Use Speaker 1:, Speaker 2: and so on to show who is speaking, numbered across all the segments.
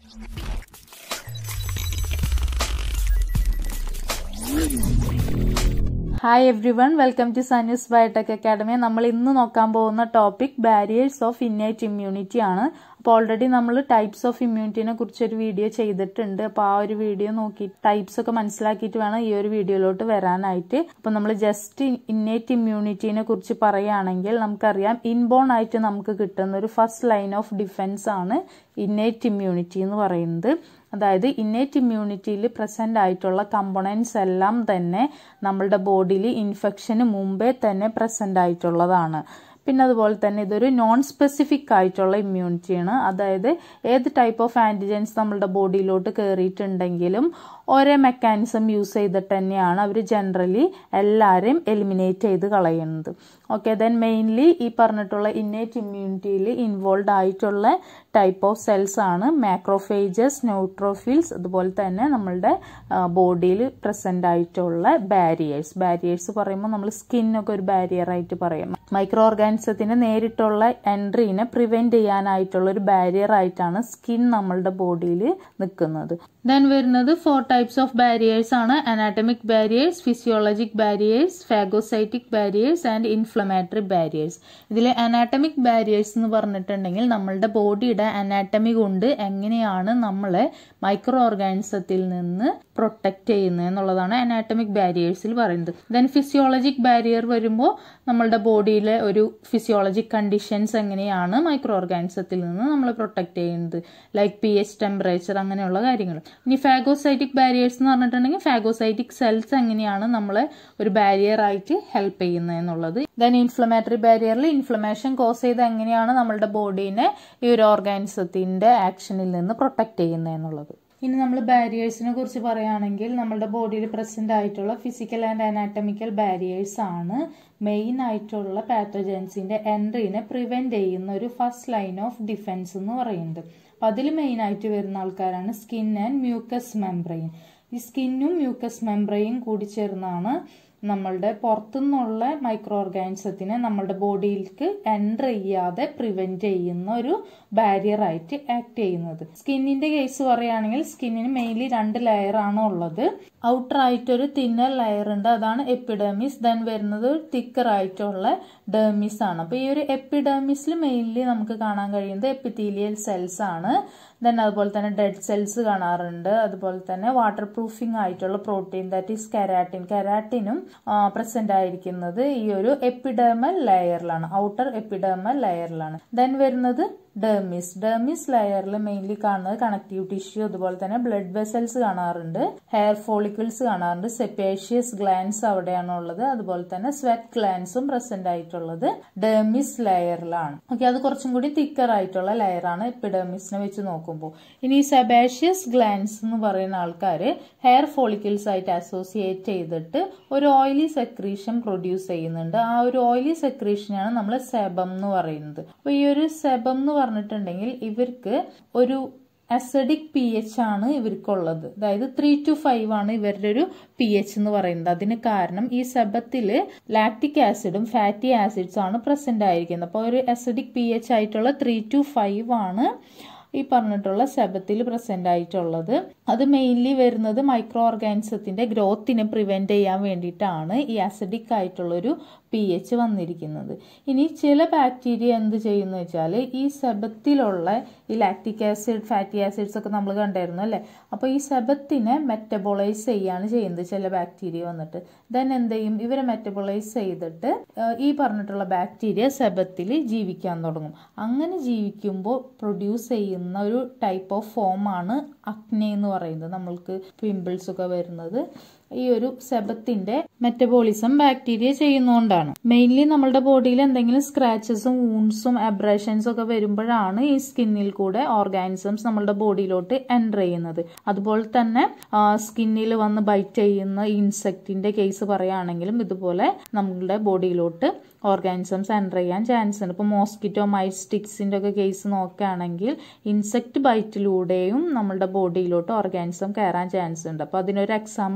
Speaker 1: hi everyone welcome to സന്യൂസ് biotech academy നമ്മൾ ഇന്ന് നോക്കാൻ പോകുന്ന topic barriers of innate immunity ആണ് അപ്പോൾ ഓൾറെഡി നമ്മൾ ടൈപ്സ് ഓഫ് ഇമ്മ്യൂണിറ്റിനെ കുറിച്ച് ഒരു വീഡിയോ ചെയ്തിട്ടുണ്ട് അപ്പോൾ ആ ഒരു വീഡിയോ നോക്കി ടൈപ്സ് ഒക്കെ മനസ്സിലാക്കിയിട്ട് വേണം ഈ ഒരു വീഡിയോയിലോട്ട് വരാനായിട്ട് അപ്പോൾ നമ്മൾ ജസ്റ്റ് ഇന്നേറ്റ് ഇമ്മ്യൂണിറ്റിനെ കുറിച്ച് പറയുകയാണെങ്കിൽ നമുക്കറിയാം ഇൻബോൺ ആയിട്ട് നമുക്ക് കിട്ടുന്ന ഒരു ഫസ്റ്റ് ലൈൻ ഓഫ് ഡിഫൻസ് ആണ് ഇന്നേറ്റ് ഇമ്മ്യൂണിറ്റി എന്ന് പറയുന്നത് അതായത് ഇന്നേറ്റ് ഇമ്മ്യൂണിറ്റിയിൽ പ്രസന്റ് ആയിട്ടുള്ള കമ്പോണൻസ് എല്ലാം തന്നെ നമ്മളുടെ ബോഡിയിൽ ഇൻഫെക്ഷന് മുമ്പേ തന്നെ പ്രസന്റ് ആയിട്ടുള്ളതാണ് പിന്നെ അതുപോലെ തന്നെ ഇതൊരു നോൺ സ്പെസിഫിക് ആയിട്ടുള്ള ഇമ്മ്യൂണിറ്റിയാണ് അതായത് ഏത് ടൈപ്പ് ഓഫ് ആൻറ്റിജൻസ് നമ്മളുടെ ബോഡിയിലോട്ട് കയറിയിട്ടുണ്ടെങ്കിലും ഒരേ മെക്കാനിസം യൂസ് ചെയ്തിട്ട് തന്നെയാണ് അവർ ജനറലി എല്ലാവരെയും എലിമിനേറ്റ് ചെയ്ത് കളയുന്നത് ഓക്കെ ദെൻ മെയിൻലി ഈ പറഞ്ഞിട്ടുള്ള ഇന്നേറ്റ് ഇമ്മ്യൂണിറ്റിയിൽ ഇൻവോൾവ് ആയിട്ടുള്ള ടൈപ്പ് ഓഫ് സെൽസ് ആണ് മാക്രോഫേജസ് ന്യൂട്രോഫിൽസ് അതുപോലെ തന്നെ നമ്മളുടെ ബോഡിയിൽ പ്രസന്റ് ആയിട്ടുള്ള ബാരിയേഴ്സ് ബാരിയേഴ്സ് പറയുമ്പോൾ നമ്മൾ സ്കിന്നൊക്കെ ഒരു ബാരിയർ ആയിട്ട് പറയും മൈക്രോ ഓർഗാനിസത്തിന് നേരിട്ടുള്ള എൻട്രീനെ പ്രിവെന്റ് ചെയ്യാനായിട്ടുള്ള ഒരു ബാരിയർ ആയിട്ടാണ് സ്കിൻ നമ്മളുടെ ബോഡിയിൽ നിൽക്കുന്നത് ദെൻ വരുന്നത് ഫോർ ടൈപ്സ് ഓഫ് ബാരിയേഴ്സ് ആണ് anatomic barriers physiologic barriers phagocytic barriers and inflammatory barriers ഇതിൽ അനാറ്റമിക് ബാരിയേഴ്സ് എന്ന് പറഞ്ഞിട്ടുണ്ടെങ്കിൽ നമ്മളുടെ ബോഡിയുടെ അനാറ്റമി കൊണ്ട് എങ്ങനെയാണ് നമ്മളെ മൈക്രോ ഓർഗാനിസത്തിൽ നിന്ന് പ്രൊട്ടക്റ്റ് ചെയ്യുന്നത് എന്നുള്ളതാണ് അനാറ്റമിക് ബാരിയേഴ്സിൽ പറയുന്നത് ദെൻ ഫിസിയോളജിക് ബാരിയർ വരുമ്പോൾ നമ്മളുടെ ബോഡിയിലെ ഒരു ഫിസിയോളജിക് കണ്ടീഷൻസ് എങ്ങനെയാണ് മൈക്രോ ഓർഗാനിസത്തിൽ നിന്ന് നമ്മൾ പ്രൊട്ടക്റ്റ് ചെയ്യുന്നത് ലൈക്ക് പി എച്ച് ടെമ്പറേച്ചർ അങ്ങനെയുള്ള കാര്യങ്ങൾ ഇനി ഫാഗോസൈറ്റിക് ബാരിയേഴ്സ് എന്ന് പറഞ്ഞിട്ടുണ്ടെങ്കിൽ ഫാഗോസൈറ്റിക് സെൽസ് എങ്ങനെയാണ് നമ്മളെ ഒരു ബാരിയർ ആയിട്ട് ഹെൽപ്പ് ചെയ്യുന്നത് എന്നുള്ളത് ദെൻ ഇൻഫ്ലമേറ്ററി ബാരിയറിൽ ഇൻഫ്ലമേഷൻ കോസ് ചെയ്ത് എങ്ങനെയാണ് നമ്മളുടെ ബോഡീനെ ഈ ഒരു ഓർഗാനിസത്തിന്റെ ആക്ഷനിൽ നിന്ന് പ്രൊട്ടക്റ്റ് ചെയ്യുന്നത് എന്നുള്ളത് ഇനി നമ്മൾ ബാരിയേഴ്സിനെ കുറിച്ച് പറയുകയാണെങ്കിൽ നമ്മുടെ ബോഡിയിൽ പ്രസന്റ് ആയിട്ടുള്ള ഫിസിക്കൽ ആൻഡ് അനാറ്റമിക്കൽ ബാരിയേഴ്സ് ആണ് മെയിൻ ആയിട്ടുള്ള പാത്തോജൻസിന്റെ എൻട്രീനെ പ്രിവെന്റ് ചെയ്യുന്ന ഒരു ഫസ്റ്റ് ലൈൻ ഓഫ് ഡിഫൻസ് എന്ന് പറയുന്നത് അപ്പം അതിൽ മെയിൻ ആയിട്ട് വരുന്ന ആൾക്കാരാണ് സ്കിൻ ആൻഡ് മ്യൂക്കസ് മെംബ്രെയിൻ ഈ സ്കിന്നും മ്യൂക്കസ് മെംബ്രെയിൻ കൂടി ചേർന്നാണ് നമ്മളുടെ പുറത്തുനിന്നുള്ള മൈക്രോ ഓർഗാനിസത്തിനെ നമ്മളുടെ ബോഡിയിലേക്ക് എൻ്റർ ചെയ്യാതെ പ്രിവെന്റ് ചെയ്യുന്ന ഒരു ബാരിയർ ആയിട്ട് ആക്ട് ചെയ്യുന്നത് സ്കിന്നിന്റെ കേസ് പറയുകയാണെങ്കിൽ സ്കിന്നിന് മെയിൻലി രണ്ട് ലെയർ ആണ് ഉള്ളത് ഔട്ടർ ആയിട്ട് ഒരു തിന്നർ ലെയർ ഉണ്ട് അതാണ് എപ്പിഡെമിസ് ദെൻ വരുന്നത് തിക്കർ ആയിട്ടുള്ള ഡെർമിസ് ആണ് അപ്പൊ ഈ ഒരു എപ്പിഡെമിസിൽ മെയിൻലി നമുക്ക് കാണാൻ കഴിയുന്നത് എപ്പിത്തീലിയൽ സെൽസ് ആണ് ദെൻ അതുപോലെ തന്നെ ഡെഡ് സെൽസ് കാണാറുണ്ട് അതുപോലെ തന്നെ വാട്ടർ പ്രൂഫിംഗ് ആയിട്ടുള്ള പ്രോട്ടീൻ ദാറ്റ് ഈസ് കെരാറ്റിൻ കെരാറ്റിനും പ്രസന്റ് ആയിരിക്കുന്നത് ഈ ഒരു എപ്പിഡെർമൽ ലെയറിലാണ് ഔട്ടർ എപ്പിഡെർമൽ ലെയറിലാണ് ദെൻ വരുന്നത് ഡെർമിസ് ഡെർമിസ് ലെയറിൽ മെയിൻലി കാണുന്നത് കണക്റ്റീവ് ടിഷ്യൂ അതുപോലെ തന്നെ ബ്ലഡ് വെസൽസ് കാണാറുണ്ട് ഹെയർ ഫോളിക്കിൾസ് കാണാറുണ്ട് സെപ്പേഷ്യസ് ഗ്ലാൻസ് അവിടെയാണ് ഉള്ളത് അതുപോലെ തന്നെ സ്വെറ്റ് ഗ്ലാൻസും പ്രസന്റ് ആയിട്ടുള്ളത് ഡെർമിസ് ലെയറിലാണ് ഓക്കെ അത് കുറച്ചും കൂടി തിക്കർ ആയിട്ടുള്ള ലെയറാണ് എപ്പിഡെർമിസിനെ വെച്ച് നോക്കുമ്പോൾ ഇനി സെബേഷ്യസ് ഗ്ലാൻസ് എന്ന് പറയുന്ന ആൾക്കാർ ഹെയർ ഫോളിക്കിൾസ് ആയിട്ട് അസോസിയേറ്റ് ചെയ്തിട്ട് ഒരു ഓയിലി സെക്രീഷൻ പ്രൊഡ്യൂസ് ചെയ്യുന്നുണ്ട് ആ ഒരു ഓയിലി സെക്രീഷനാണ് നമ്മൾ സെബം എന്ന് പറയുന്നത് അപ്പോൾ ഈ ഒരു സെബം എന്ന് പറഞ്ഞിട്ടുണ്ടെങ്കിൽ ഇവർക്ക് ഒരു അസഡിക് പി എച്ച് ആണ് ഇവർക്കുള്ളത് അതായത് ത്രീ ടു ഫൈവ് ആണ് ഇവരുടെ ഒരു പി എച്ച് എന്ന് പറയുന്നത് അതിന് കാരണം ഈ സെബത്തിൽ ലാക്റ്റിക് ആസിഡും ഫാറ്റി ആസിഡ്സും ആണ് പ്രസന്റ് ആയിരിക്കുന്നത് അപ്പോൾ ഒരു അസഡിക് പി എച്ച് ആയിട്ടുള്ള ത്രീ ടു ഫൈവ് ആണ് ഈ പറഞ്ഞിട്ടുള്ള സെബത്തിൽ പ്രസന്റ് ആയിട്ടുള്ളത് അത് മെയിൻലി വരുന്നത് മൈക്രോ ഓർഗാനിസത്തിന്റെ ഗ്രോത്തിനെ പ്രിവെന്റ് ചെയ്യാൻ വേണ്ടിയിട്ടാണ് ഈ അസിഡിക് ആയിട്ടുള്ളൊരു പി എച്ച് വന്നിരിക്കുന്നത് ഇനി ചില ബാക്ടീരിയ എന്ത് ചെയ്യുന്നു വെച്ചാൽ ഈ സെബത്തിലുള്ള ഈ ലാക്റ്റിക് ആസിഡ് ഫാറ്റി ആസിഡ്സ് ഒക്കെ നമ്മൾ കണ്ടായിരുന്നു അല്ലേ അപ്പോൾ ഈ സെബത്തിനെ മെറ്റബോളൈസ് ചെയ്യാണ് ചെയ്യുന്നത് ചില ബാക്ടീരിയ വന്നിട്ട് ദെൻ എന്ത് ചെയ്യും ഇവരെ മെറ്റബോളൈസ് ചെയ്തിട്ട് ഈ പറഞ്ഞിട്ടുള്ള ബാക്ടീരിയ സെബത്തിൽ ജീവിക്കാൻ തുടങ്ങും അങ്ങനെ ജീവിക്കുമ്പോൾ പ്രൊഡ്യൂസ് ചെയ്യുന്ന ഒരു ടൈപ്പ് ഓഫ് ഫോം ആണ് അക്നെ എന്ന് പറയുന്നത് നമ്മൾക്ക് പിമ്പിൾസ് ഒക്കെ വരുന്നത് ഈ ഒരു സെബത്തിന്റെ മെറ്റബോളിസം ബാക്ടീരിയ ചെയ്യുന്നതുകൊണ്ടാണ് മെയിൻലി നമ്മുടെ ബോഡിയിൽ എന്തെങ്കിലും സ്ക്രാച്ചസും വൂൺസും അബ്രഷൻസും ഒക്കെ വരുമ്പോഴാണ് ഈ സ്കിന്നിൽ കൂടെ ഓർഗാനിസംസ് നമ്മുടെ ബോഡിയിലോട്ട് എൻ്റർ ചെയ്യുന്നത് അതുപോലെ തന്നെ സ്കിന്നിൽ വന്ന് ബൈറ്റ് ചെയ്യുന്ന ഇൻസെക്റ്റിന്റെ കേസ് പറയുകയാണെങ്കിലും ഇതുപോലെ നമ്മളുടെ ബോഡിയിലോട്ട് ഓർഗാനിസംസ് എൻ്റർ ചെയ്യാൻ ചാൻസ് ഉണ്ട് ഇപ്പോൾ മോസ്കിറ്റോ മൈസ്റ്റിക്സിൻ്റെ ഒക്കെ കേസ് നോക്കുകയാണെങ്കിൽ ഇൻസെക്ട് ബൈറ്റിലൂടെയും നമ്മളുടെ ബോഡിയിലോട്ട് ഓർഗാനിസം കയറാൻ ചാൻസ് ഉണ്ട് അപ്പോൾ അതിനൊരു എക്സാമ്പിളാണ്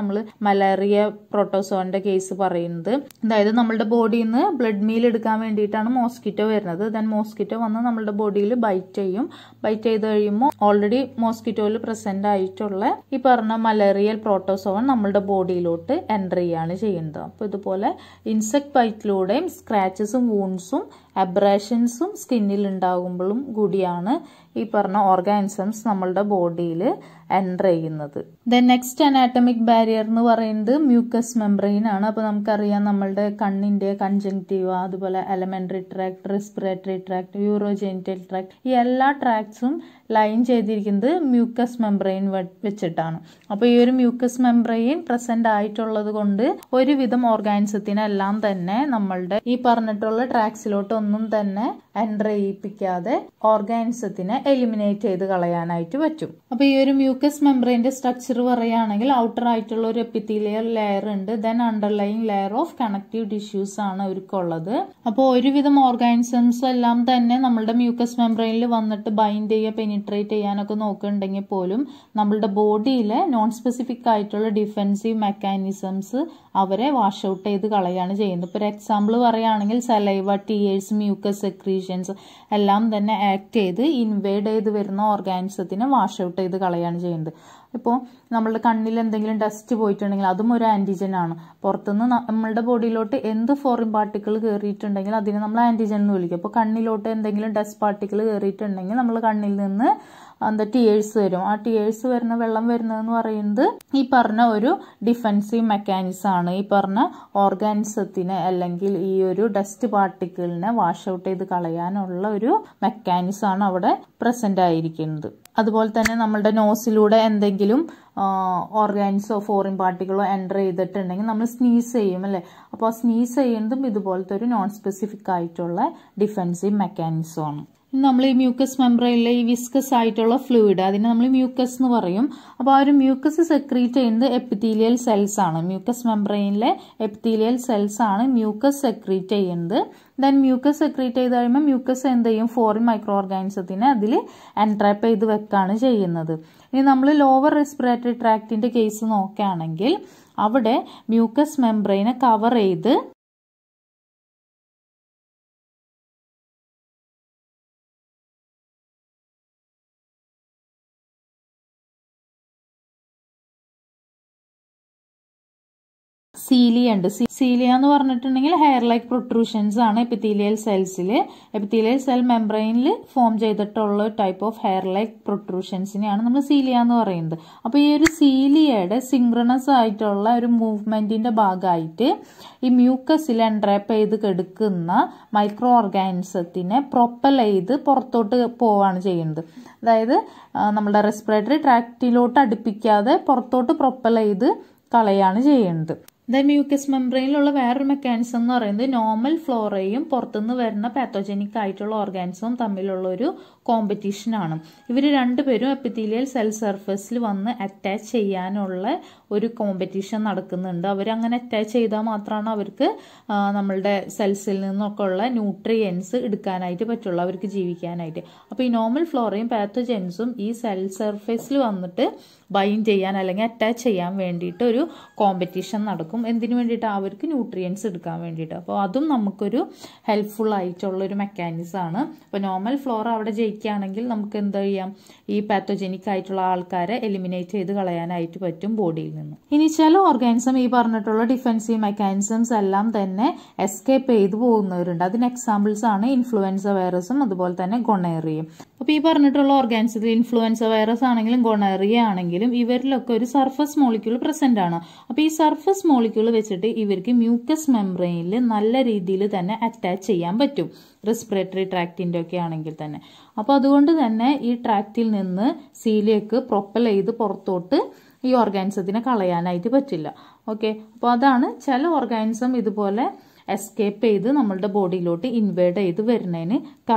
Speaker 1: നമ്മൾ മലേറിയ പ്രോട്ടോസോണിന്റെ കേസ് പറയുന്നത് അതായത് നമ്മളുടെ ബോഡിയിൽ നിന്ന് ബ്ലഡ് മീൽ എടുക്കാൻ വേണ്ടിയിട്ടാണ് മോസ്കിറ്റോ വരുന്നത് ദെൻ മോസ്കിറ്റോ വന്ന് നമ്മളുടെ ബോഡിയിൽ ബൈറ്റ് ചെയ്യും ബൈറ്റ് ചെയ്ത് കഴിയുമ്പോൾ ഓൾറെഡി മോസ്കിറ്റോയിൽ പ്രസന്റ് ആയിട്ടുള്ള ഈ പറഞ്ഞ മലേറിയൽ പ്രോട്ടോസോൺ നമ്മളുടെ ബോഡിയിലോട്ട് എൻ്റർ ചെയ്യാണ് ചെയ്യുന്നത് അപ്പോൾ ഇതുപോലെ ഇൻസെക്ട് ബൈറ്റിലൂടെയും സ്ക്രാച്ചസും വൂൺസും അബ്രാഷൻസും സ്കിന്നിൽ ഉണ്ടാകുമ്പോഴും കൂടിയാണ് ഈ പറഞ്ഞ ഓർഗാനിസംസ് നമ്മളുടെ ബോഡിയിൽ എൻ്റർ ചെയ്യുന്നത് ദെൻ നെക്സ്റ്റ് അനാറ്റമിക് ബാരിയർ എന്ന് പറയുന്നത് മ്യൂക്കസ് മെംബ്രെയിൻ ആണ് അപ്പോൾ നമുക്കറിയാം നമ്മളുടെ കണ്ണിന്റെ കൺജങ്ക്റ്റീവ അതുപോലെ alimentary tract respiratory tract urogenital tract ഈ എല്ലാ ട്രാക്ട്സും ലൈൻ ചെയ്തിരിക്കുന്നത് മ്യൂക്കസ് മെംബ്രെയിൻ വെച്ചിട്ടാണ് അപ്പോൾ ഈ ഒരു മ്യൂക്കസ് മെംബ്രെയിൻ പ്രസന്റ് ആയിട്ടുള്ളത് കൊണ്ട് ഒരുവിധം ഓർഗാനിസത്തിനെല്ലാം തന്നെ നമ്മളുടെ ഈ പറഞ്ഞിട്ടുള്ള ട്രാക്സിലോട്ട് ഒന്നും തന്നെ എൻ്റർ ചെയ്യിപ്പിക്കാതെ ഓർഗാനിസത്തിനെ എലിമിനേറ്റ് ചെയ്ത് കളയാനായിട്ട് പറ്റും അപ്പോൾ ഈ ഒരു മ്യൂക്കസ് മെംബ്രെയിന്റെ സ്ട്രക്ചർ പറയുകയാണെങ്കിൽ ഔട്ടർ ആയിട്ടുള്ള ഒരു എപ്പിത്തീലിയൽ ലെയർ ഉണ്ട് then underlying layer of connective tissues ആണ് അവർക്കുള്ളത് അപ്പോൾ ഒരുവിധം ഓർഗാനിസംസ് എല്ലാം തന്നെ നമ്മളുടെ മ്യൂക്കസ് മെംബ്രെയിനിൽ വന്നിട്ട് ബൈൻഡ് ചെയ്യുക പെനിട്രേറ്റ് ചെയ്യാനൊക്കെ നോക്കുന്നുണ്ടെങ്കിൽ പോലും നമ്മളുടെ ബോഡിയിലെ നോൺ സ്പെസിഫിക് ആയിട്ടുള്ള ഡിഫെൻസീവ് മെക്കാനിസംസ് അവരെ വാഷ് ഔട്ട് ചെയ്ത് കളയാണ് ചെയ്യുന്നത് ഇപ്പോൾ ഒരു എക്സാമ്പിൾ പറയുകയാണെങ്കിൽ സലൈവ ടീയേഴ്സ് മ്യൂക്കസ് സെക്രീഷൻസ് എല്ലാം തന്നെ ആക്ട് ചെയ്ത് ഇൻവേഡ് ചെയ്ത് വരുന്ന ഓർഗാനിസത്തിനെ വാഷ് ഔട്ട് ചെയ്ത് കളയാണ് ചെയ്യുന്നത് ഇപ്പോൾ നമ്മളുടെ കണ്ണിൽ എന്തെങ്കിലും ഡസ്റ്റ് പോയിട്ടുണ്ടെങ്കിൽ അതും ഒരു ആൻറ്റിജൻ ആണ് പുറത്തുനിന്ന് നമ്മളുടെ ബോഡിയിലോട്ട് എന്ത് ഫോറിൻ പാർട്ടിക്കിൾ കയറിയിട്ടുണ്ടെങ്കിൽ അതിനെ നമ്മൾ ആൻറ്റിജൻ എന്ന് വിളിക്കും അപ്പോൾ കണ്ണിലോട്ട് എന്തെങ്കിലും ഡസ്റ്റ് പാർട്ടിക്കിൾ കയറിയിട്ടുണ്ടെങ്കിൽ നമ്മൾ കണ്ണിൽ നിന്ന് എന്താ ടിയേഴ്സ് വരും ആ ടിയേഴ്സ് വരുന്ന വെള്ളം വരുന്നതെന്ന് പറയുന്നത് ഈ പറഞ്ഞ ഒരു ഡിഫെൻസീവ് മെക്കാനിസം ആണ് ഈ പറഞ്ഞ ഓർഗാനിസത്തിനെ അല്ലെങ്കിൽ ഈ ഒരു ഡസ്റ്റ് പാർട്ടിക്കിളിനെ വാഷ് ഔട്ട് ചെയ്ത് കളയാനുള്ള ഒരു മെക്കാനിസം ആണ് അവിടെ പ്രസന്റ് ആയിരിക്കുന്നത് അതുപോലെ തന്നെ നമ്മളുടെ നോസിലൂടെ എന്തെങ്കിലും ഓർഗാനിസോ ഫോറിൻ പാർട്ടികളോ എൻ്റർ ചെയ്തിട്ടുണ്ടെങ്കിൽ നമ്മൾ സ്നീസ് ചെയ്യും അല്ലേ അപ്പോൾ ആ സ്നീസ് ചെയ്യുന്നതും ഇതുപോലത്തെ ഒരു നോൺ സ്പെസിഫിക് ആയിട്ടുള്ള ഡിഫെൻസീവ് മെക്കാനിസം ആണ് നമ്മൾ ഈ മ്യൂക്കസ് മെംബ്രെയിനിലെ ഈ വിസ്കസ് ആയിട്ടുള്ള ഫ്ലൂയിഡ് അതിനെ നമ്മൾ മ്യൂക്കസ് എന്ന് പറയും അപ്പോൾ ആ ഒരു മ്യൂക്കസ് സെക്രീറ്റ് ചെയ്യുന്നത് എപ്പിത്തീലിയൽ സെൽസ് ആണ് മ്യൂക്കസ് മെംബ്രെയിനിലെ എപ്പിത്തീലിയൽ സെൽസ് ആണ് മ്യൂക്കസ് സെക്രീറ്റ് ചെയ്യുന്നത് ദെൻ മ്യൂക്കസ് സെക്രീറ്റ് ചെയ്ത് കഴിയുമ്പോൾ മ്യൂക്കസ് എന്ത് ചെയ്യും ഫോറിൻ മൈക്രോ ഓർഗാനിസത്തിനെ അതിൽ എൻട്രാപ്പ് ചെയ്ത് വെക്കാണ് ചെയ്യുന്നത് ഇനി നമ്മൾ ലോവർ റെസ്പിറേറ്ററി ട്രാക്റ്റിന്റെ കേസ് നോക്കുകയാണെങ്കിൽ അവിടെ മ്യൂക്കസ് മെംബ്രെയിനെ കവർ ചെയ്ത് സീലിയ ഉണ്ട് സീലിയ എന്ന് പറഞ്ഞിട്ടുണ്ടെങ്കിൽ ഹെയർ ലൈക്ക് പ്രൊട്രൂഷൻസ് ആണ് എപ്പിത്തീലിയൽ സെൽസിൽ എപ്പിത്തീലിയൽ സെൽ മെംബ്രെയിനിൽ ഫോം ചെയ്തിട്ടുള്ള ടൈപ്പ് ഓഫ് ഹെയർ ലൈക്ക് പ്രൊട്രൂഷൻസിനെയാണ് നമ്മൾ സീലിയ എന്ന് പറയുന്നത് അപ്പോൾ ഈ ഒരു സീലിയയുടെ സിങ്ക്രണസ് ആയിട്ടുള്ള ഒരു മൂവ്മെന്റിന്റെ ഭാഗമായിട്ട് ഈ മ്യൂക്കസിൽ എൻട്രാപ്പ് ചെയ്ത് കെടുക്കുന്ന മൈക്രോ ഓർഗാനിസത്തിനെ പ്രൊപ്പൽ ചെയ്ത് പുറത്തോട്ട് പോവാണ് ചെയ്യുന്നത് അതായത് നമ്മുടെ റെസ്പിറേറ്ററി ട്രാക്റ്റിലോട്ട് അടുപ്പിക്കാതെ പുറത്തോട്ട് പ്രൊപ്പൽ ചെയ്ത് കളയാണ് ചെയ്യുന്നത് ദെൻ മ്യൂക്കസ് മെംബ്രെയിനിലുള്ള വേറൊരു മെക്കാനിസം എന്ന് പറയുന്നത് നോർമൽ ഫ്ലോറയും പുറത്തുനിന്ന് വരുന്ന പാത്തോജനിക് ആയിട്ടുള്ള ഓർഗാനിസവും തമ്മിലുള്ള ഒരു കോമ്പറ്റീഷൻ ആണ് ഇവർ രണ്ടുപേരും എപ്പിത്തീലിയൽ സെൽ സർഫസിൽ വന്ന് അറ്റാച്ച് ചെയ്യാനുള്ള ഒരു കോമ്പറ്റീഷൻ നടക്കുന്നുണ്ട് അവരങ്ങനെ അറ്റാച്ച് ചെയ്താൽ മാത്രമാണ് അവർക്ക് നമ്മളുടെ സെൽസിൽ നിന്നൊക്കെ ഉള്ള ന്യൂട്രിയൻസ് എടുക്കാനായിട്ട് പറ്റുള്ളൂ അവർക്ക് ജീവിക്കാനായിട്ട് അപ്പോൾ ഈ നോർമൽ ഫ്ലോറയും പാത്തോജൻസും ഈ സെൽ സർഫേസിൽ വന്നിട്ട് ബൈൻഡ് ചെയ്യാൻ അല്ലെങ്കിൽ അറ്റാച്ച് ചെയ്യാൻ വേണ്ടിയിട്ട് ഒരു കോമ്പറ്റീഷൻ നടക്കും എന്തിനു വേണ്ടിയിട്ട് അവർക്ക് ന്യൂട്രിയൻസ് എടുക്കാൻ വേണ്ടിയിട്ട് അപ്പോൾ അതും നമുക്കൊരു ഹെൽപ്ഫുൾ ആയിട്ടുള്ള ഒരു മെക്കാനിസം ആണ് അപ്പോൾ നോർമൽ ഫ്ലോറ അവിടെ ജയിക്കുകയാണെങ്കിൽ നമുക്ക് എന്താ ചെയ്യാം ഈ പാത്തോജനിക് ആയിട്ടുള്ള ആൾക്കാരെ എലിമിനേറ്റ് ചെയ്ത് കളയാനായിട്ട് പറ്റും ബോഡിയിൽ നിന്ന് ഇനി ചില ഓർഗാനിസം ഈ പറഞ്ഞിട്ടുള്ള ഡിഫെൻസീവ് മെക്കാനിസംസ് എല്ലാം തന്നെ എസ്കേപ്പ് ചെയ്ത് പോകുന്നവരുണ്ട് അതിന് എക്സാമ്പിൾസ് ആണ് ഇൻഫ്ലുവൻസ വൈറസും അതുപോലെ തന്നെ ഗൊണേറിയയും അപ്പോൾ ഈ പറഞ്ഞിട്ടുള്ള ഓർഗാനിസത്തിൽ ഇൻഫ്ലുവൻസ വൈറസ് ആണെങ്കിലും ഗൊണേറിയ ആണെങ്കിലും ഇവരിലൊക്കെ ഒരു സർഫസ് മോളിക്യൂൾ പ്രസന്റ് ആണ് അപ്പോൾ ഈ സർഫസ് മോളിക്യൂൾ വെച്ചിട്ട് ഇവർക്ക് മ്യൂക്കസ് മെംബ്രെയിനിൽ നല്ല രീതിയിൽ തന്നെ അറ്റാച്ച് ചെയ്യാൻ പറ്റും റെസ്പിറേറ്ററി ട്രാക്റ്റിൻ്റെ ഒക്കെ ആണെങ്കിൽ തന്നെ അപ്പോൾ അതുകൊണ്ട് തന്നെ ഈ ട്രാക്റ്റിൽ നിന്ന് സീലിയക്ക് പ്രൊപ്പൽ ചെയ്ത് പുറത്തോട്ട് ഈ ഓർഗാനിസത്തിനെ കളയാനായിട്ട് പറ്റില്ല ഓക്കെ അപ്പോൾ അതാണ് ചില ഓർഗാനിസം ഇതുപോലെ എസ്കേപ്പ് ചെയ്ത് നമ്മളുടെ ബോഡിയിലോട്ട് ഇൻവേഡ് ചെയ്ത് വരുന്നതിന് കാരണം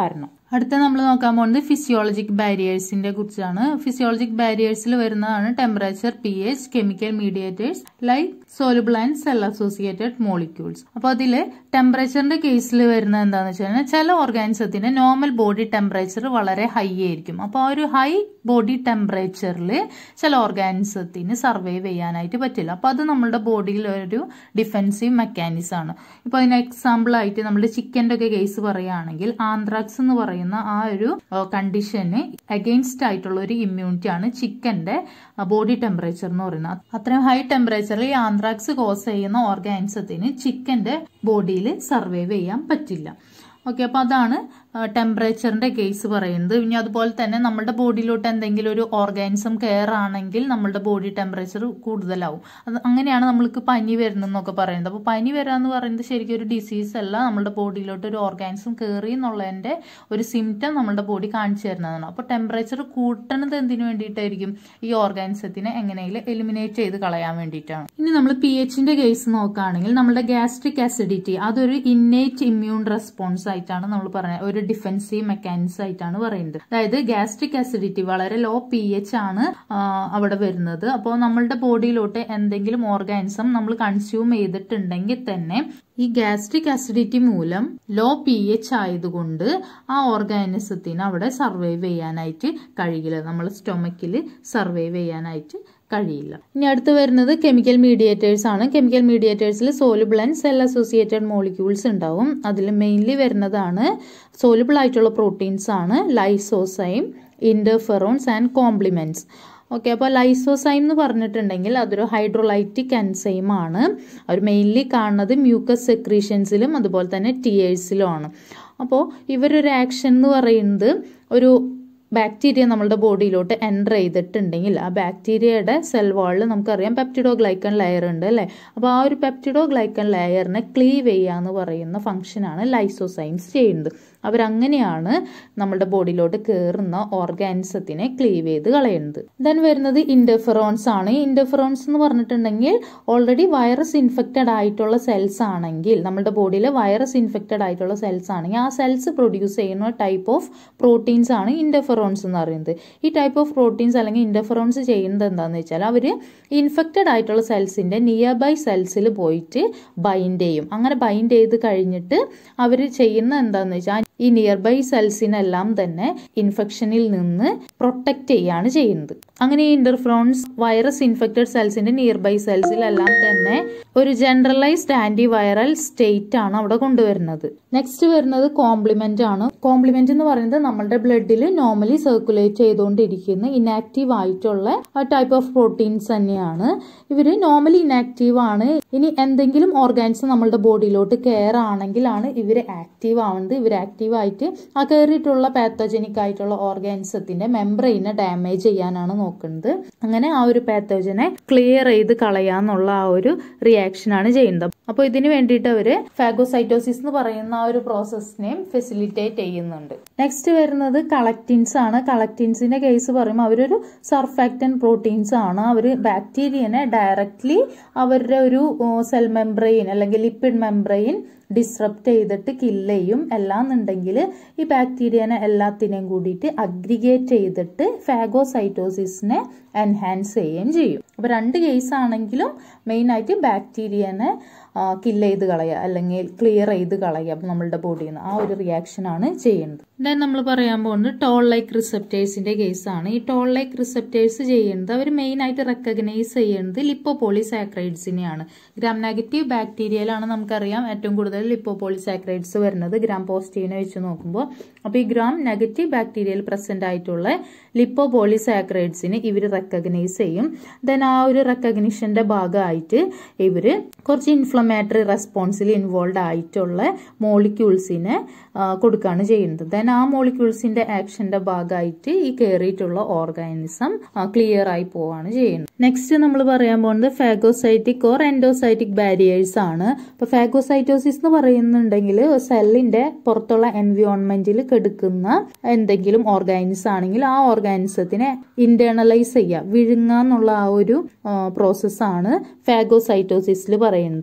Speaker 1: അടുത്ത നമ്മൾ നോക്കാൻ പോകുന്നത് ഫിസിയോളജിക് ബാരിയേഴ്സിന്റെ കുറിച്ചാണ് ഫിസിയോളജിക് ബാരിയേഴ്സിൽ വരുന്നതാണ് temperature p H chemical mediators like soluble and cell associated molecules അപ്പോൾ അതിൽ ടെമ്പറേച്ചറിന്റെ കേസിൽ വരുന്നത് എന്താണെന്ന് വെച്ച് കഴിഞ്ഞാൽ ചില ഓർഗാനിസത്തിന്റെ നോർമൽ ബോഡി ടെമ്പറേച്ചർ വളരെ ഹൈ ആയിരിക്കും അപ്പോൾ ആ ഒരു ഹൈ ബോഡി ടെമ്പറേച്ചറിൽ ചില ഓർഗാനിസത്തിന് സർവൈവ് ചെയ്യാനായിട്ട് പറ്റില്ല അപ്പോൾ അത് നമ്മുടെ ബോഡിയിൽ ഒരു ഡിഫെൻസീവ് മെക്കാനിസം ആണ് ഇപ്പോൾ അതിന് എക്സാമ്പിൾ ആയിട്ട് നമ്മുടെ ചിക്കൻ്റെ ഒക്കെ കേസ് പറയുകയാണെങ്കിൽ ആന്ത്രാക്സ് എന്ന് പറയുന്ന ആ ഒരു കണ്ടീഷന് അഗെയിൻസ്റ്റ് ആയിട്ടുള്ള ഒരു ഇമ്മ്യൂണിറ്റി ആണ് ചിക്കന്റെ ബോഡി ടെമ്പറേച്ചർ എന്ന് പറയുന്നത് അത്രയും ഹൈ ടെമ്പറേച്ചറിൽ ഈ ആന്ത്രാക്സ് കോസ് ചെയ്യുന്ന ഓർഗാനിസത്തിന് ചിക്കന്റെ ബോഡിയിൽ സർവൈവ് ചെയ്യാൻ പറ്റില്ല ഓക്കെ അപ്പോൾ അതാണ് ടെമ്പറേച്ചറിന്റെ കേസ് പറയുന്നത് ഇനി അതുപോലെ തന്നെ നമ്മുടെ ബോഡിയിലോട്ട് എന്തെങ്കിലും ഒരു ഓർഗാനിസം കെയർ ആണെങ്കിൽ നമ്മുടെ ബോഡി ടെമ്പറേച്ചർ കൂടുതലാവും അത് അങ്ങനെയാണ് നമ്മൾക്ക് പനി വരുന്നതെന്നൊക്കെ പറയുന്നത് അപ്പോൾ പനി വരാന്ന് പറയുന്നത് ശരിക്കും ഒരു ഡിസീസ് അല്ല നമ്മുടെ ബോഡിയിലോട്ട് ഒരു ഓർഗാനിസം കയറി എന്നുള്ളതിന്റെ ഒരു സിംറ്റം നമ്മുടെ ബോഡി കാണിച്ചു തരുന്നതാണ് അപ്പോൾ ടെമ്പറേച്ചർ കൂട്ടണത് എന്തിനു വേണ്ടിയിട്ടായിരിക്കും ഈ ഓർഗാനിസത്തിനെ എങ്ങനെയെങ്കിലും എലിമിനേറ്റ് ചെയ്ത് കളയാൻ വേണ്ടിയിട്ടാണ് ഇനി നമ്മൾ പി എച്ചിന്റെ കേസ് നോക്കുകയാണെങ്കിൽ നമ്മുടെ ഗ്യാസ്ട്രിക് അസിഡിറ്റി അതൊരു ഇന്നേറ്റ് ഇമ്മ്യൂൺ റെസ്പോൺസ് ആയിട്ടാണ് നമ്മൾ പറയുന്നത് ഒരു ഡിഫെൻസീവ് മെക്കാനിസം ആയിട്ടാണ് പറയുന്നത് അതായത് ഗ്യാസ്ട്രിക് അസിഡിറ്റി വളരെ ലോ പി എച്ച് ആണ് അവിടെ വരുന്നത് അപ്പോൾ നമ്മളുടെ ബോഡിയിലോട്ട് എന്തെങ്കിലും ഓർഗാനിസം നമ്മൾ കൺസ്യൂം ചെയ്തിട്ടുണ്ടെങ്കിൽ തന്നെ ഈ ഗ്യാസ്ട്രിക് അസിഡിറ്റി മൂലം ലോ പി എച്ച് ആയതുകൊണ്ട് ആ ഓർഗാനിസത്തിന് അവിടെ സർവൈവ് ചെയ്യാനായിട്ട് കഴിയില്ല നമ്മൾ സ്റ്റൊമക്കിൽ സർവൈവ് ചെയ്യാനായിട്ട് കഴിയില്ല ഇനി അടുത്ത് വരുന്നത് കെമിക്കൽ മീഡിയേറ്റേഴ്സ് ആണ് കെമിക്കൽ മീഡിയേറ്റേഴ്സിൽ soluble and cell associated molecules ഉണ്ടാവും അതിൽ മെയിൻലി വരുന്നതാണ് സോലുബിൾ ആയിട്ടുള്ള പ്രോട്ടീൻസ് ആണ് lysozyme interferons and complements okay അപ്പോൾ ലൈസോസൈം എന്ന് പറഞ്ഞിട്ടുണ്ടെങ്കിൽ അതൊരു ഹൈഡ്രോലൈറ്റിക് എൻസൈം ആണ് അവർ മെയിൻലി കാണുന്നത് മ്യൂക്കസ് സെക്രീഷൻസിലും അതുപോലെ തന്നെ ടിയേഴ്സിലും ആണ് അപ്പോൾ ഇവരൊരു ആക്ഷൻ എന്ന് പറയുന്നത് ഒരു ബാക്ടീരിയ നമ്മളുടെ ബോഡിയിലോട്ട് എൻ്റർ ചെയ്തിട്ടുണ്ടെങ്കിൽ ആ ബാക്ടീരിയയുടെ സെൽ വാളിൽ നമുക്കറിയാം പെപ്റ്റിഡോ ഗ്ലൈക്കൺ ലെയർ ഉണ്ട് അല്ലേ അപ്പോൾ ആ ഒരു പെപ്റ്റിഡോ ഗ്ലൈക്കൺ ലെയറിനെ ക്ലീവ് ചെയ്യുക എന്ന് പറയുന്ന ഫംഗ്ഷനാണ് ലൈസോസൈംസ് ചെയ്യുന്നത് അവരങ്ങനെയാണ് നമ്മുടെ ബോഡിയിലോട്ട് കയറുന്ന ഓർഗാനിസത്തിനെ ക്ലീവ് ചെയ്ത് കളയുന്നത് ദെൻ വരുന്നത് ഇൻഡഫറോൺസ് ആണ് ഇൻഡഫറോൺസ് എന്ന് പറഞ്ഞിട്ടുണ്ടെങ്കിൽ ഓൾറെഡി വൈറസ് ഇൻഫെക്റ്റഡ് ആയിട്ടുള്ള സെൽസ് ആണെങ്കിൽ നമ്മുടെ ബോഡിയിൽ വൈറസ് ഇൻഫെക്റ്റഡ് ആയിട്ടുള്ള സെൽസ് ആണെങ്കിൽ ആ സെൽസ് പ്രൊഡ്യൂസ് ചെയ്യുന്ന ടൈപ്പ് ഓഫ് പ്രോട്ടീൻസ് ആണ് ഇൻഡഫറോൺസ് എന്ന് പറയുന്നത് ഈ ടൈപ്പ് ഓഫ് പ്രോട്ടീൻസ് അല്ലെങ്കിൽ ഇൻഡഫറോൺസ് ചെയ്യുന്നത് എന്താണെന്ന് വെച്ചാൽ അവർ ഇൻഫെക്റ്റഡ് ആയിട്ടുള്ള സെൽസിന്റെ നിയർ ബൈ സെൽസിൽ പോയിട്ട് ബൈൻഡ് ചെയ്യും അങ്ങനെ ബൈൻഡ് ചെയ്ത് കഴിഞ്ഞിട്ട് അവർ ചെയ്യുന്ന എന്താണെന്ന് വെച്ചാൽ ഈ നിയർ ബൈ സെൽസിനെല്ലാം തന്നെ ഇൻഫെക്ഷനിൽ നിന്ന് പ്രൊട്ടക്റ്റ് ചെയ്യാണ് ചെയ്യുന്നത് അങ്ങനെ ഈ ഇന്റർഫ്രോൺസ് വൈറസ് ഇൻഫെക്റ്റഡ് സെൽസിന്റെ നിയർ ബൈ സെൽസിലെല്ലാം തന്നെ ഒരു ജനറലൈസ്ഡ് ആന്റി വൈറൽ സ്റ്റേറ്റ് ആണ് അവിടെ കൊണ്ടുവരുന്നത് നെക്സ്റ്റ് വരുന്നത് കോംപ്ലിമെന്റ് ആണ് കോംപ്ലിമെന്റ് എന്ന് പറയുന്നത് നമ്മുടെ ബ്ലഡിൽ നോർമലി സർക്കുലേറ്റ് ചെയ്തുകൊണ്ടിരിക്കുന്ന ഇനാക്റ്റീവ് ആയിട്ടുള്ള ടൈപ്പ് ഓഫ് പ്രോട്ടീൻസ് തന്നെയാണ് ഇവര് നോർമലി ഇനാക്റ്റീവ് ആണ് ഇനി എന്തെങ്കിലും ഓർഗാൻസ് നമ്മളുടെ ബോഡിയിലോട്ട് കെയർ ആണെങ്കിലാണ് ഇവർ ആക്റ്റീവ് ആവുന്നത് ഇവർ ആക്റ്റീവ് ആയിട്ട് ആ കയറിയിട്ടുള്ള പാത്തോജനിക് ആയിട്ടുള്ള ഓർഗാനിസത്തിന്റെ മെംബ്രെയിനെ ഡാമേജ് ചെയ്യാനാണ് നോക്കുന്നത് അങ്ങനെ ആ ഒരു പാത്തോജനെ ക്ലിയർ ചെയ്ത് കളയാന്നുള്ള ആ ഒരു റിയാക്ഷൻ ആണ് ചെയ്യുന്നത് അപ്പോൾ ഇതിന് വേണ്ടിയിട്ട് അവര് ഫാഗോസൈറ്റോസിസ് എന്ന് പറയുന്ന ആ ഒരു പ്രോസസ്സിനെയും ഫെസിലിറ്റേറ്റ് ചെയ്യുന്നുണ്ട് നെക്സ്റ്റ് വരുന്നത് കളക്റ്റിൻസ് ആണ് കളക്റ്റിൻസിന്റെ കേസ് പറയുമ്പോൾ അവരൊരു സർഫാക്റ്റൻ പ്രോട്ടീൻസ് ആണ് അവർ ബാക്ടീരിയനെ ഡയറക്ട്ലി അവരുടെ ഒരു സെൽ മെംബ്രെയിൻ അല്ലെങ്കിൽ ലിപ്പിഡ് മെംബ്രെയിൻ ഡിസ്റപ്റ്റ് ചെയ്തിട്ട് കില്ല് ചെയ്യും എല്ലാന്നുണ്ടെങ്കിൽ ഈ ബാക്ടീരിയനെ എല്ലാത്തിനെയും കൂടിയിട്ട് അഗ്രിഗേറ്റ് ചെയ്തിട്ട് ഫാഗോസൈറ്റോസിസിനെ എൻഹാൻസ് ചെയ്യുകയും ചെയ്യും അപ്പോൾ രണ്ട് കേസ് ആണെങ്കിലും മെയിനായിട്ട് ബാക്ടീരിയനെ കില്ല് ചെയ്ത് കളയുക അല്ലെങ്കിൽ ക്ലിയർ ചെയ്ത് കളയുക അപ്പം നമ്മളുടെ ബോഡിയിൽ നിന്ന് ആ ഒരു റിയാക്ഷൻ ആണ് ചെയ്യുന്നത് ദെൻ നമ്മൾ പറയാൻ പോകുന്നത് ടോൾ ലൈക്ക് റിസെപ്റ്റേഴ്സിന്റെ കേസാണ് ഈ ടോൾ ലൈക്ക് റിസെപ്റ്റേഴ്സ് ചെയ്യുന്നത് അവർ മെയിൻ ആയിട്ട് റെക്കഗ്നൈസ് ചെയ്യുന്നത് ലിപ്പോപോളിസാക്രൈഡ്സിനെയാണ് ഗ്രാം നെഗറ്റീവ് ബാക്ടീരിയയിലാണ് നമുക്കറിയാം ഏറ്റവും കൂടുതൽ ലിപ്പോപോളിസാക്രൈഡ്സ് വരുന്നത് ഗ്രാം പോസിറ്റീവിനെ വെച്ച് നോക്കുമ്പോൾ അപ്പോൾ ഈ ഗ്രാം നെഗറ്റീവ് ബാക്ടീരിയയിൽ പ്രസന്റ് ആയിട്ടുള്ള ലിപ്പോപോളിസാക്രൈഡ്സിനെ ഇവർ റെക്കഗ്നൈസ് ചെയ്യും ദെൻ ആ ഒരു റെക്കഗ്നിഷന്റെ ഭാഗമായിട്ട് ഇവർ കുറച്ച് ഇൻഫ്ലമേറ്ററി റെസ്പോൺസിൽ ഇൻവോൾവ് ആയിട്ടുള്ള മോളിക്യൂൾസിനെ കൊടുക്കുകയാണ് ചെയ്യുന്നത് ദെൻ ആ മോളിക്യൂൾസിന്റെ ആക്ഷന്റെ ഭാഗമായിട്ട് ഈ കയറിയിട്ടുള്ള ഓർഗാനിസം ക്ലിയർ ആയി പോവാണ് ചെയ്യുന്നത് നെക്സ്റ്റ് നമ്മൾ പറയാൻ പോകുന്നത് ഫാഗോസൈറ്റിക് ഓർ എൻഡോസൈറ്റിക് ബാരിയേഴ്സ് ആണ് ഇപ്പൊ ഫാഗോസൈറ്റോസിസ് എന്ന് പറയുന്നുണ്ടെങ്കിൽ സെല്ലിന്റെ പുറത്തുള്ള എൻവിയോൺമെന്റിൽ കെടുക്കുന്ന എന്തെങ്കിലും ഓർഗാനിസം ആണെങ്കിൽ ആ ഓർഗാനിസത്തിനെ ഇന്റേണലൈസ് ചെയ്യുക വിഴുങ്ങുക എന്നുള്ള ആ ഒരു പ്രോസസ്സാണ് ഫാഗോസൈറ്റോസിസിൽ പറയുന്നത്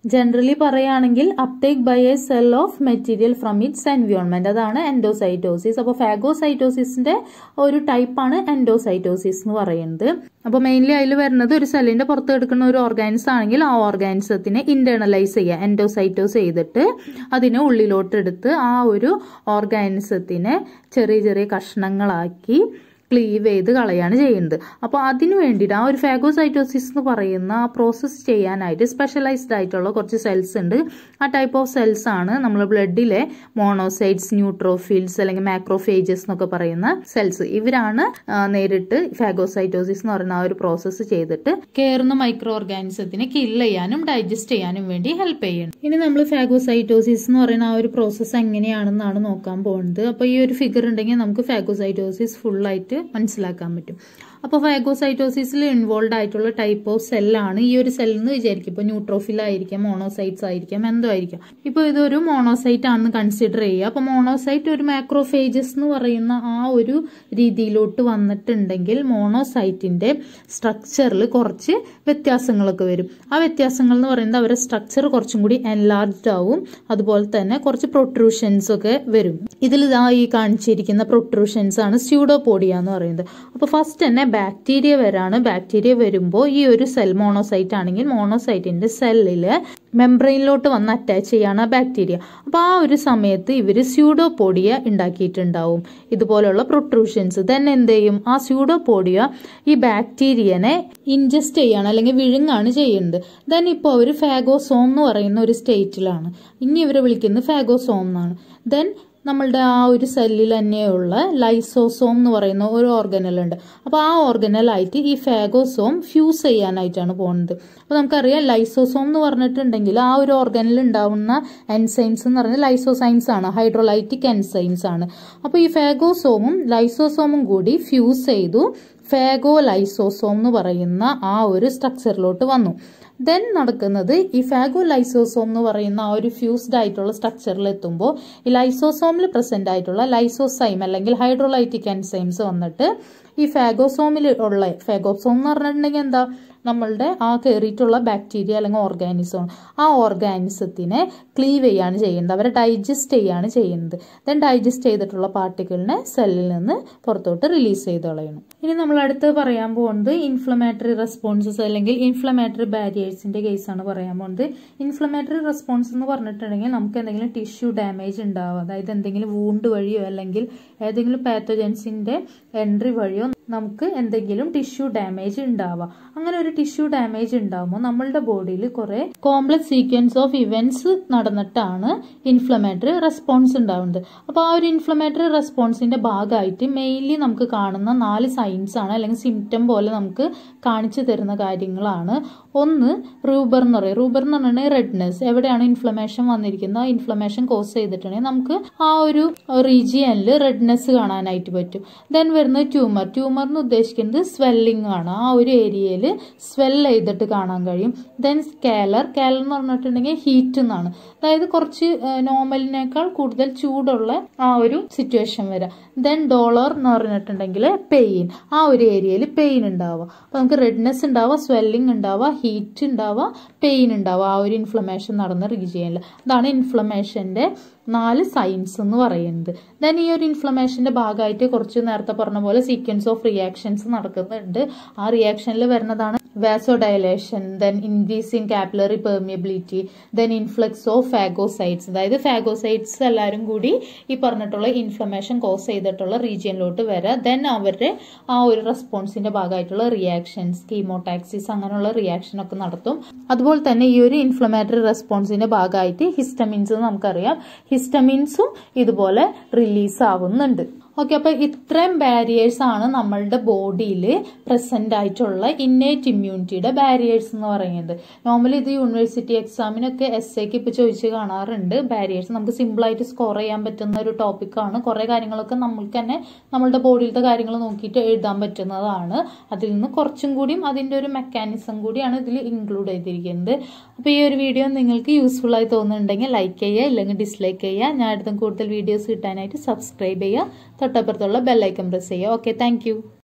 Speaker 1: ജനറലി പറയുകയാണെങ്കിൽ uptake by a cell of material from its environment അതാണ് എൻഡോസൈറ്റോസിസ് അപ്പോൾ ഫാഗോസൈറ്റോസിസിന്റെ ഒരു ടൈപ്പാണ് എൻഡോസൈറ്റോസിസ് എന്ന് പറയുന്നത് അപ്പോൾ മെയിൻലി അതിൽ വരുന്നത് ഒരു സെല്ലിന്റെ പുറത്ത് എടുക്കുന്ന ഒരു ഓർഗാനിസം ആണെങ്കിൽ ആ ഓർഗാനിസത്തിനെ ഇന്റേണലൈസ് ചെയ്യുക എൻഡോസൈറ്റോസ് ചെയ്തിട്ട് അതിനെ ഉള്ളിലോട്ട് എടുത്ത് ആ ഒരു ഓർഗാനിസത്തിനെ ചെറിയ ചെറിയ കഷ്ണങ്ങളാക്കി ക്ലീവ് ചെയ്ത് കളയാണ് ചെയ്യുന്നത് അപ്പോൾ അതിന് വേണ്ടിയിട്ട് ആ ഒരു ഫാഗോസൈറ്റോസിസ് എന്ന് പറയുന്ന ആ പ്രോസസ്സ് ചെയ്യാനായിട്ട് സ്പെഷ്യലൈസ്ഡ് ആയിട്ടുള്ള കുറച്ച് സെൽസ് ഉണ്ട് ആ ടൈപ്പ് ഓഫ് സെൽസ് ആണ് നമ്മൾ ബ്ലഡിലെ മോണോസൈറ്റ്സ് ന്യൂട്രോഫിൽസ് അല്ലെങ്കിൽ മാക്രോഫേജസ് എന്നൊക്കെ പറയുന്ന സെൽസ് ഇവരാണ് നേരിട്ട് ഫാഗോസൈറ്റോസിസ് എന്ന് പറയുന്ന ആ ഒരു പ്രോസസ്സ് ചെയ്തിട്ട് കയറുന്ന മൈക്രോ ഓർഗാനിസത്തിനെ കില്ല് ചെയ്യാനും ഡൈജസ്റ്റ് ചെയ്യാനും വേണ്ടി ഹെൽപ്പ് ചെയ്യണം ഇനി നമ്മൾ ഫാഗോസൈറ്റോസിസ് എന്ന് പറയുന്ന ആ ഒരു പ്രോസസ്സ് എങ്ങനെയാണെന്നാണ് നോക്കാൻ പോകുന്നത് അപ്പോൾ ഈ ഒരു ഫിഗർ ഉണ്ടെങ്കിൽ നമുക്ക് ഫാഗോസൈറ്റോസിസ് ഫുള്ളായിട്ട് മനസ്സിലാക്കാൻ പറ്റും അപ്പോൾ ഫാഗോസൈറ്റോസിസിൽ ഇൻവോൾവ് ആയിട്ടുള്ള ടൈപ്പ് ഓഫ് സെല്ലാണ് ഈ ഒരു സെൽ എന്ന് വിചാരിക്കും ഇപ്പോൾ ന്യൂട്രോഫിൽ ആയിരിക്കാം മോണോസൈറ്റ്സ് ആയിരിക്കാം എന്തോ ആയിരിക്കാം ഇപ്പോൾ ഇതൊരു മോണോസൈറ്റ് ആണെന്ന് കൺസിഡർ ചെയ്യുക അപ്പോൾ മോണോസൈറ്റ് ഒരു മാക്രോഫേജസ് എന്ന് പറയുന്ന ആ ഒരു രീതിയിലോട്ട് വന്നിട്ടുണ്ടെങ്കിൽ മോണോസൈറ്റിന്റെ സ്ട്രക്ചറിൽ കുറച്ച് വ്യത്യാസങ്ങളൊക്കെ വരും ആ വ്യത്യാസങ്ങൾ എന്ന് പറയുന്നത് അവരുടെ സ്ട്രക്ചർ കുറച്ചും കൂടി എൻലാർജ്ഡ് ആവും അതുപോലെ തന്നെ കുറച്ച് പ്രൊട്രൂഷൻസ് ഒക്കെ വരും ഇതിൽ ഇതാ ഈ കാണിച്ചിരിക്കുന്ന പ്രൊട്രൂഷൻസ് ആണ് സ്യൂഡോപോഡിയ എന്ന് പറയുന്നത് അപ്പോൾ ഫസ്റ്റ് തന്നെ ബാക്ടീരിയ വരാണ് ബാക്ടീരിയ വരുമ്പോൾ ഈ ഒരു സെൽ മോണോസൈറ്റ് ആണെങ്കിൽ മോണോസൈറ്റിന്റെ സെല്ലില് മെംബ്രെയിനിലോട്ട് വന്ന് അറ്റാച്ച് ചെയ്യാണ് ആ ബാക്ടീരിയ അപ്പോൾ ആ ഒരു സമയത്ത് ഇവർ സ്യൂഡോപോഡിയ ഉണ്ടാക്കിയിട്ടുണ്ടാവും ഇതുപോലുള്ള പ്രൊട്രൂഷൻസ് ദെൻ എന്ത് ചെയ്യും ആ സ്യൂഡോപോഡിയ ഈ ബാക്ടീരിയനെ ഇൻജസ്റ്റ് ചെയ്യാണ് അല്ലെങ്കിൽ വിഴുങ്ങാണ് ചെയ്യുന്നത് ദെൻ ഇപ്പോൾ അവർ ഫാഗോസോം എന്ന് പറയുന്ന ഒരു സ്റ്റേറ്റിലാണ് ഇനി ഇവരെ വിളിക്കുന്നത് ഫാഗോസോം എന്നാണ് ദെൻ നമ്മളുടെ ആ ഒരു സെല്ലിൽ തന്നെയുള്ള ലൈസോസോം എന്ന് പറയുന്ന ഒരു ഓർഗനൽ ഉണ്ട് അപ്പോൾ ആ ഓർഗനലായിട്ട് ഈ ഫാഗോസോം ഫ്യൂസ് ചെയ്യാനായിട്ടാണ് പോകുന്നത് അപ്പോൾ നമുക്കറിയാം ലൈസോസോം എന്ന് പറഞ്ഞിട്ടുണ്ടെങ്കിൽ ആ ഒരു ഓർഗനിൽ ഉണ്ടാവുന്ന എൻസൈംസ് എന്ന് പറയുന്നത് ലൈസോസൈൻസ് ആണ് ഹൈഡ്രോലൈറ്റിക് എൻസൈംസ് ആണ് അപ്പോൾ ഈ ഫാഗോസോമും ലൈസോസോമും കൂടി ഫ്യൂസ് ചെയ്തു ഫാഗോ ലൈസോസോം എന്ന് പറയുന്ന ആ ഒരു സ്ട്രക്ചറിലോട്ട് വന്നു ദെൻ നടക്കുന്നത് ഈ ഫാഗോ ലൈസോസോം എന്ന് പറയുന്ന ആ ഒരു ഫ്യൂസ്ഡ് ആയിട്ടുള്ള സ്ട്രക്ചറിൽ എത്തുമ്പോൾ ഈ ലൈസോസോമിൽ പ്രസന്റ് ആയിട്ടുള്ള ലൈസോസൈം അല്ലെങ്കിൽ ഹൈഡ്രോലൈറ്റിക് എൻസൈംസ് വന്നിട്ട് ഈ ഫാഗോസോമിൽ ഉള്ള ഫാഗോസോം എന്ന് പറഞ്ഞിട്ടുണ്ടെങ്കിൽ എന്താ നമ്മളുടെ ആ കയറിയിട്ടുള്ള ബാക്ടീരിയ അല്ലെങ്കിൽ ഓർഗാനിസം ആ ഓർഗാനിസത്തിനെ ക്ലീവ് ചെയ്യാണ് ചെയ്യുന്നത് അവരെ ഡൈജസ്റ്റ് ചെയ്യാണ് ചെയ്യുന്നത് ദെൻ ഡൈജസ്റ്റ് ചെയ്തിട്ടുള്ള പാർട്ടിക്കിളിനെ സെല്ലിൽ നിന്ന് പുറത്തോട്ട് റിലീസ് ചെയ്ത് കളയണം ഇനി നമ്മൾ അടുത്ത് പറയാൻ പോകുന്നത് ഇൻഫ്ലമേറ്ററി റെസ്പോൺസസ് അല്ലെങ്കിൽ ഇൻഫ്ലമേറ്ററി ബാരിയേഴ്സിന്റെ കേസാണ് പറയാൻ പോകുന്നത് ഇൻഫ്ലമേറ്ററി റെസ്പോൺസ് എന്ന് പറഞ്ഞിട്ടുണ്ടെങ്കിൽ നമുക്ക് എന്തെങ്കിലും ടിഷ്യൂ ഡാമേജ് ഉണ്ടാവുക അതായത് എന്തെങ്കിലും വൂണ്ട് വഴിയോ അല്ലെങ്കിൽ ഏതെങ്കിലും പാത്തോജൻസിന്റെ എൻട്രി വഴിയോ നമുക്ക് എന്തെങ്കിലും ടിഷ്യൂ ഡാമേജ് ഉണ്ടാവാം അങ്ങനെ ഒരു ടിഷ്യൂ ഡാമേജ് ഉണ്ടാകുമ്പോൾ നമ്മളുടെ ബോഡിയിൽ കുറെ കോംപ്ലക്സ് സീക്വൻസ് ഓഫ് ഇവന്റ്സ് നടന്നിട്ടാണ് ഇൻഫ്ലമേറ്ററി റെസ്പോൺസ് ഉണ്ടാവുന്നത് അപ്പോൾ ആ ഒരു ഇൻഫ്ലമേറ്ററി റെസ്പോൺസിന്റെ ഭാഗമായിട്ട് മെയിൻലി നമുക്ക് കാണുന്ന നാല് സൈൻസ് ആണ് അല്ലെങ്കിൽ സിംറ്റം പോലെ നമുക്ക് കാണിച്ചു തരുന്ന കാര്യങ്ങളാണ് ഒന്ന് റൂബർ എന്ന് പറയും റൂബർ എന്ന് പറഞ്ഞാൽ റെഡ്നെസ് എവിടെയാണ് ഇൻഫ്ലമേഷൻ വന്നിരിക്കുന്നത് ആ ഇൻഫ്ലമേഷൻ കോസ് ചെയ്തിട്ടുണ്ടെങ്കിൽ നമുക്ക് ആ ഒരു റീജിയനിൽ റെഡ്നെസ് കാണാനായിട്ട് പറ്റും ദെൻ വരുന്നത് ട്യൂമർ ട്യൂമർ എന്ന് ഉദ്ദേശിക്കുന്നത് സ്വെല്ലിംഗ് ആണ് ആ ഒരു ഏരിയയിൽ സ്വെൽ ചെയ്തിട്ട് കാണാൻ കഴിയും ദെൻ സ്കാലർ കാലർ എന്ന് പറഞ്ഞിട്ടുണ്ടെങ്കിൽ ഹീറ്റ് എന്നാണ് അതായത് കുറച്ച് നോർമലിനേക്കാൾ കൂടുതൽ ചൂടുള്ള ആ ഒരു സിറ്റുവേഷൻ വരാം ദെൻ ഡോളർ എന്ന് പറഞ്ഞിട്ടുണ്ടെങ്കിൽ പെയിൻ ആ ഒരു ഏരിയയിൽ പെയിൻ ഉണ്ടാവുക അപ്പോൾ നമുക്ക് റെഡ്നെസ് ഉണ്ടാവുക സ്വെല്ലിംഗ് ഉണ്ടാവുക ഹീറ്റ് ഉണ്ടാവുക പെയിൻ ഉണ്ടാവുക ആ ഒരു ഇൻഫ്ലമേഷൻ നടന്ന റീജിയനിൽ അതാണ് ഇൻഫ്ലമേഷന്റെ നാല് സൈൻസ് എന്ന് പറയുന്നത് ദെൻ ഈ ഒരു ഇൻഫ്ലമേഷന്റെ ഭാഗമായിട്ട് കുറച്ച് നേരത്തെ പറഞ്ഞ പോലെ സീക്വൻസ് ഓഫ് റിയാക്ഷൻസ് നടക്കുന്നുണ്ട് ആ റിയാക്ഷനിൽ വരുന്നതാണ് vasodilation then increase in capillary permeability then influx of phagocytes അതായത് ഫാഗോസൈറ്റ്സ് എല്ലാവരും കൂടി ഈ പറഞ്ഞിട്ടുള്ള ഇൻഫ്ലമേഷൻ കോസ് ചെയ്തിട്ടുള്ള റീജിയനിലോട്ട് വരാം ദെൻ അവരുടെ ആ ഒരു റെസ്പോൺസിന്റെ ഭാഗമായിട്ടുള്ള റിയാക്ഷൻസ് കീമോടാക്സിസ് അങ്ങനെയുള്ള റിയാക്ഷൻ ഒക്കെ നടത്തും അതുപോലെ തന്നെ ഈ ഒരു ഇൻഫ്ലമേറ്ററി റെസ്പോൺസിന്റെ ഭാഗമായിട്ട് ഹിസ്റ്റമിൻസ് നമുക്കറിയാം ഹിസ്റ്റമിൻസും ഇതുപോലെ റിലീസ് ആവുന്നുണ്ട് ഓക്കെ അപ്പൊ ഇത്രയും ബാരിയേഴ്സ് ആണ് നമ്മളുടെ ബോഡിയിൽ പ്രസന്റ് ആയിട്ടുള്ള ഇന്നേറ്റ് ഇമ്മ്യൂണിറ്റിയുടെ ബാരിയേഴ്സ് എന്ന് പറയുന്നത് നോർമലി ഇത് യൂണിവേഴ്സിറ്റി എക്സാമിനൊക്കെ എസ് എക്ക് ഇപ്പൊ ചോദിച്ച് കാണാറുണ്ട് ബാരിയേഴ്സ് നമുക്ക് സിമ്പിൾ ആയിട്ട് സ്കോർ ചെയ്യാൻ പറ്റുന്ന ഒരു ടോപ്പിക്കാണ് കുറെ കാര്യങ്ങളൊക്കെ നമ്മൾക്ക് തന്നെ നമ്മളുടെ ബോഡിയിലത്തെ കാര്യങ്ങൾ നോക്കിയിട്ട് എഴുതാൻ പറ്റുന്നതാണ് അതിൽ നിന്ന് കുറച്ചും കൂടിയും അതിന്റെ ഒരു മെക്കാനിസം കൂടിയാണ് ഇതിൽ ഇൻക്ലൂഡ് ചെയ്തിരിക്കുന്നത് അപ്പൊ ഈ ഒരു വീഡിയോ നിങ്ങൾക്ക് യൂസ്ഫുൾ ആയി തോന്നുന്നുണ്ടെങ്കിൽ ലൈക്ക് ചെയ്യുക ഇല്ലെങ്കിൽ ഡിസ്ലൈക്ക് ചെയ്യുക ഞാൻ അടുത്തും കൂടുതൽ വീഡിയോസ് കിട്ടാനായിട്ട് സബ്സ്ക്രൈബ് ചെയ്യുക തൊട്ടപ്പുറത്തുള്ള ബെല്ലൈക്കൺ പ്രസ് ചെയ്യുക ഓക്കെ താങ്ക്